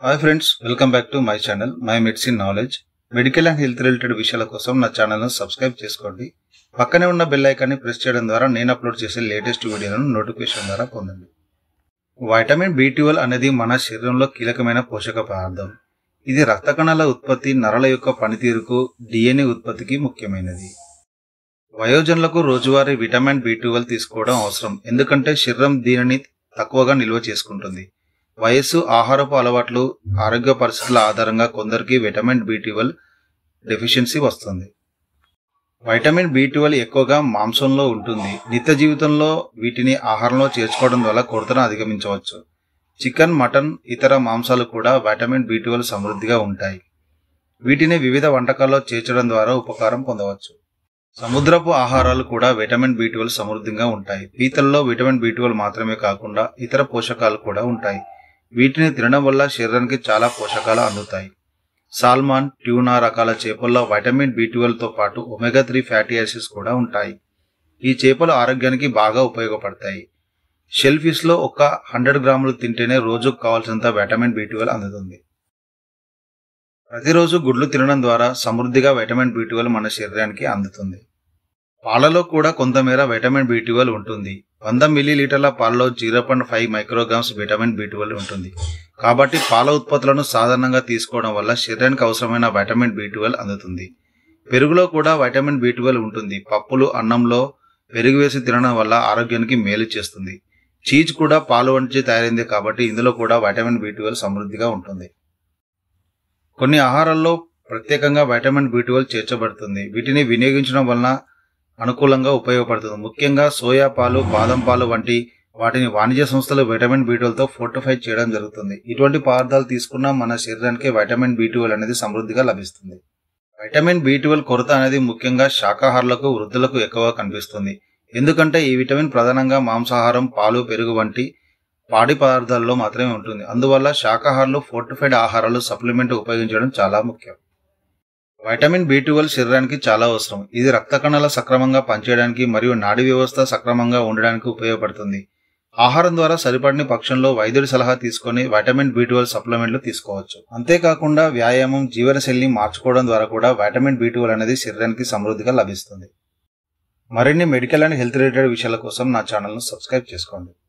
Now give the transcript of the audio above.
hi friends welcome back to my channel my medicine knowledge medical and health related విషయాల కోసం నా ఛానల్ను subscribe చేసుకోండి పక్కనే ఉన్న బెల్ ఐకాన్ని ప్రెస్ చేయడం ద్వారా నేను అప్లోడ్ చేసే లేటెస్ట్ వీడియోలను నోటిఫికేషన్ ద్వారా పొందండి వైటమిన్ బి ట్వెల్వ్ అనేది మన శరీరంలో కీలకమైన పోషక పదార్థం ఇది రక్త కణాల ఉత్పత్తి నరాల యొక్క పనితీరుకు డిఎన్ఏ ఉత్పత్తికి ముఖ్యమైనది వయోజనులకు రోజువారీ విటమిన్ బి ట్వెల్వ్ తీసుకోవడం అవసరం ఎందుకంటే శరీరం దీనిని తక్కువగా నిల్వ చేసుకుంటుంది వయస్సు ఆహారపు అలవాట్లు ఆరోగ్య పరిస్థితుల ఆధారంగా కొందరికి విటమిన్ బి ట్వెల్వ్ డెఫిషియన్సీ వస్తుంది వైటమిన్ బి ట్వెల్వ్ ఎక్కువగా మాంసంలో ఉంటుంది నిత్య జీవితంలో వీటిని ఆహారంలో చేర్చుకోవడం ద్వారా కొరతను అధిగమించవచ్చు చికెన్ మటన్ ఇతర మాంసాలు కూడా వైటమిన్ బి ట్వెల్వ్ సమృద్ధిగా ఉంటాయి వీటిని వివిధ వంటకాల్లో చేర్చడం ద్వారా ఉపకారం పొందవచ్చు సముద్రపు ఆహారాలు కూడా విటమిన్ బి ట్వెల్వ్ సమృద్ధిగా ఉంటాయి పీతల్లో విటమిన్ బి ట్వెల్వ్ మాత్రమే కాకుండా ఇతర పోషకాలు కూడా ఉంటాయి వీటిని తినడం వల్ల శరీరానికి చాలా పోషకాలు అందుతాయి సాల్మాన్ ట్యూనా రకాల చేపల్లో వైటమిన్ బి తో పాటు ఒమెగా త్రీ ఫ్యాటీ యాసిడ్స్ కూడా ఉంటాయి ఈ చేపలు ఆరోగ్యానికి బాగా ఉపయోగపడతాయి షెల్ ఫిష్ లో ఒక హండ్రెడ్ గ్రాములు తింటేనే రోజుకు కావాల్సినంత వైటమిన్ బి అందుతుంది ప్రతిరోజు గుడ్లు తినడం ద్వారా సమృద్ధిగా వైటమిన్ బి మన శరీరానికి అందుతుంది పాలలో కూడా కొంతమేర వైటమిన్ బి ఉంటుంది వంద మిల్లీలీటర్ల పాలలో zero point five micrograms vitamin B ఉంటుంది కాబట్టి పాల ఉత్పత్తులను సాధారణంగా తీసుకోవడం వల్ల శరీరానికి అవసరమైన వైటమిన్ బి అందుతుంది పెరుగులో కూడా వైటమిన్ బి ఉంటుంది పప్పులు అన్నంలో పెరుగు వేసి తినడం వల్ల ఆరోగ్యానికి మేలు చేస్తుంది చీజ్ కూడా పాలు వంటి తయారైంది కాబట్టి ఇందులో కూడా వైటమిన్ బి సమృద్ధిగా ఉంటుంది కొన్ని ఆహారాల్లో ప్రత్యేకంగా వైటమిన్ బి చేర్చబడుతుంది వీటిని వినియోగించడం వలన అనుకూలంగా ఉపయోగపడుతుంది ముఖ్యంగా సోయా పాలు బాదం పాలు వంటి వాటిని వాణిజ్య సంస్థలు వైటమిన్ బి తో ఫోర్టిఫై చేయడం జరుగుతుంది ఇటువంటి పదార్థాలు తీసుకున్న మన శరీరానికి వైటమిన్ బి అనేది సమృద్ధిగా లభిస్తుంది వైటమిన్ బి కొరత అనేది ముఖ్యంగా శాకాహారులకు వృద్ధులకు ఎక్కువగా కనిపిస్తుంది ఎందుకంటే ఈ విటమిన్ ప్రధానంగా మాంసాహారం పాలు పెరుగు వంటి పాడి పదార్థాల్లో మాత్రమే ఉంటుంది అందువల్ల శాకాహారులు ఫోర్టిఫైడ్ ఆహారాలు సప్లిమెంట్ ఉపయోగించడం చాలా ముఖ్యం వైటమిన్ బి శరీరానికి చాలా అవసరం ఇది రక్త కణాల సక్రమంగా పనిచేయడానికి మరియు నాడీ వ్యవస్థ సక్రమంగా ఉండడానికి ఉపయోగపడుతుంది ఆహారం ద్వారా సరిపడిన పక్షంలో వైద్యుడి సలహా తీసుకొని వైటమిన్ బి సప్లిమెంట్లు తీసుకోవచ్చు అంతేకాకుండా వ్యాయామం జీవనశైలిని మార్చుకోవడం ద్వారా కూడా వైటమిన్ బి అనేది శరీరానికి సమృద్ధిగా లభిస్తుంది మరిన్ని మెడికల్ అండ్ హెల్త్ రిలేటెడ్ విషయాల కోసం నా ఛానల్ను సబ్స్క్రైబ్ చేసుకోండి